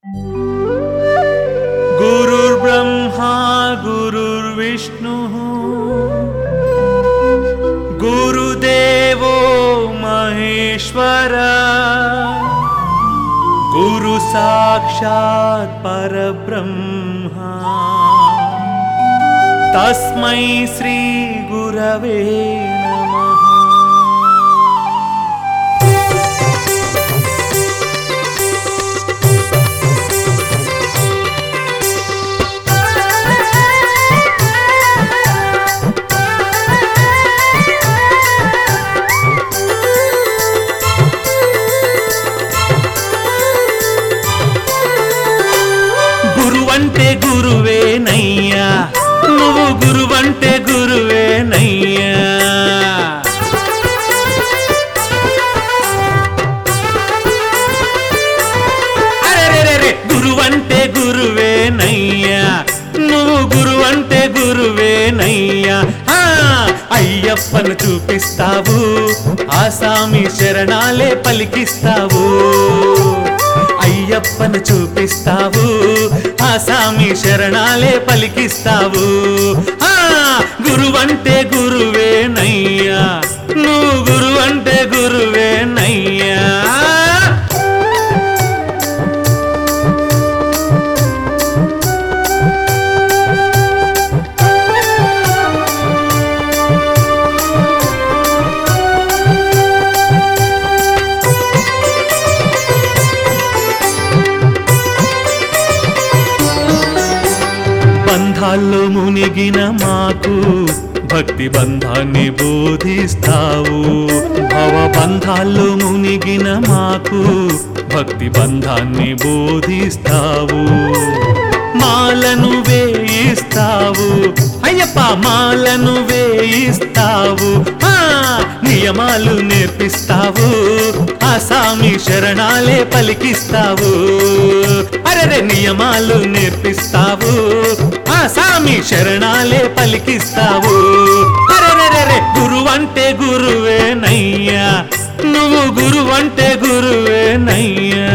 गुरुर्ब्रह्मा गुरुर्विष्णुः गुरुदेवो महेश्वर गुरु साक्षात् परब्रह्मा तस्मै श्रीगुरवे नमः గురువంటే గురువే నయ్యా నువ్వు గురువంటే గురువే నయ్యా అరెరెరెరె, గురువంటే గురువే నయ్యా నువ్వు గురువంటే గురువే నయ్యా ఆ, అయ్యప్పను చూపిస్తావు ఆసామి శరణాలే పలికిస్తావు అయ్యప్పను చూపిస్తావు ఆసామి శరణాలే పలికిస్తావు ఆ గురువంటే గురువే నయ్యా నువ్వు గురువంటే గురువే నయ్యా బంధాల్లో మునిగిన మాకు భక్తి బంధాన్ని బోధిస్తావు భవ బంధాల్లో మునిగిన మాకు భక్తి బంధాన్ని బోధిస్తావు మాలను వేయిస్తావు అయ్యప్ప మాలను వేయిస్తావు ఆ, నియమాలు నేర్పిస్తావు ఆసామి శరణాలే పలికిస్తావు అరెరే నియమాలు నేర్పిస్తావు ఆసామి శరణాలే పలికిస్తావు అరెరెరెరె గురువంటే గురువే నయ్యా నువ్వు గురువంటే గురువే నయ్యా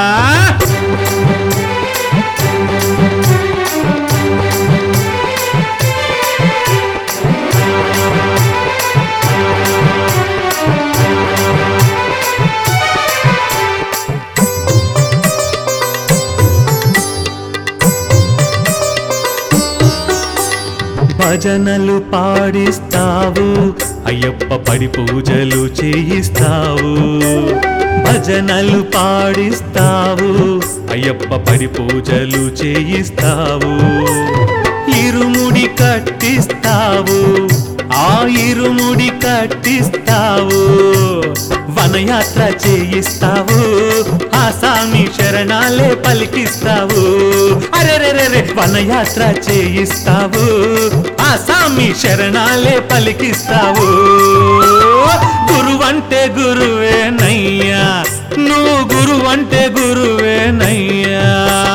భజనలు పాడిస్తావు అయ్యప్ప పడి పూజలు చేయిస్తావు భజనలు పాడిస్తావు అయ్యప్ప పడి పూజలు చేయిస్తావు ఇరుముడి కట్టిస్తావు ఆ ఇరుముడి కట్టిస్తావు వనయాత్ర చేయిస్తావు ఆసామి శరణాలే పలికిస్తావు అరెరెరెరె వనయాత్ర చేయిస్తావు ఆసామి శరణాలే పలికిస్తావు గురువంటే గురువే నయ్యా నువ్వు గురువంటే గురువే నయ్యా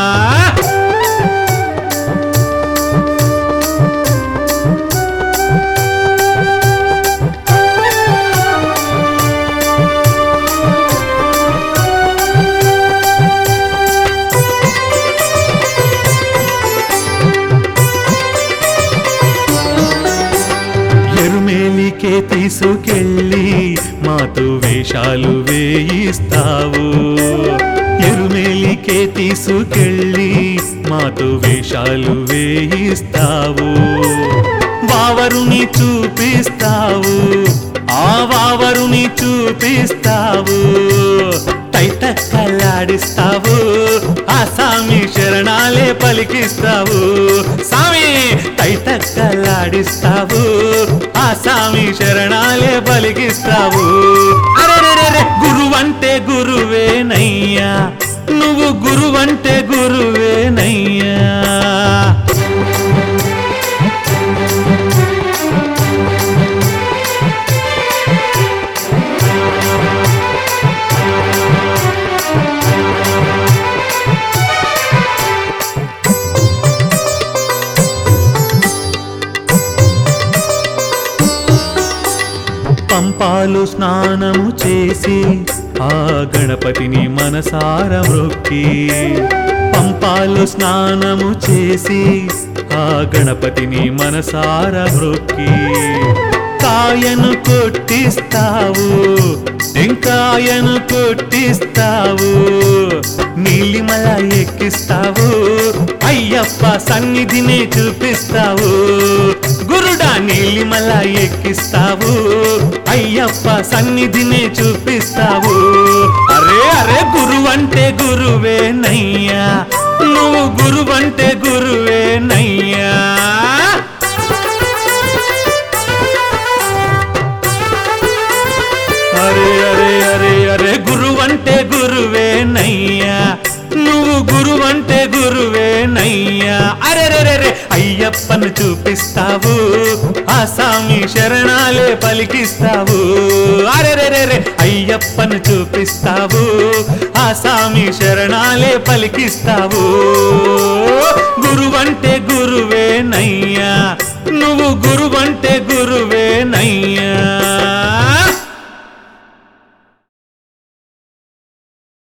ఎరుమేలికే తీసుకెళ్ళి మాతో వేషాలు వేయిస్తావు ఎరుమేలికే తీసుకెళ్ళి మాతో వేషాలు వేయిస్తావు వావరుని చూపిస్తావు ఆ వావరుని చూపిస్తావు తైతక్కలాడిస్తావు ఆ సామి శరణాలే పలికిస్తావు సామి తైతక్కలాడిస్తావు ఆ సామి శరణాలే పలికిస్తావు అరెరెరెరె గురువంటే గురువే నయ్యా నువ్వు గురువంటే గురువే నయ్యా పంపాలు స్నానము చేసి ఆ గణపతిని మనసార మొక్కి పాపాలు స్నానము చేసి ఆ గణపతిని మనసారా మొక్కి కాయను కొట్టిస్తావు టెంకాయను కొట్టిస్తావు నీలిమల ఎక్కిస్తావు అయ్యప్ప సన్నిధిని చూపిస్తావు గురుడా నీలిమల ఎక్కిస్తావు అయ్యప్ప సన్నిధిని చూపిస్తావు అరే అరే గురువంటే గురువే నయ్యా నువ్వు గురువంటే గురువే నయ్యా అరే అరే అరే అరే గురువంటే గురువే నయ్యా నువ్వు గురువంటే గురువే నయ్యా అరే రే రే రే అయ్యప్పను చూపిస్తావు ఆ స్వామి శరణాలే పలికిస్తావు అరే రే రే రే అయ్యప్పను చూపిస్తావు ఆ స్వామి శరణాలే పలికిస్తావు గురువంటే గురువే నయ్యా నువ్వు గురువంటే గురువే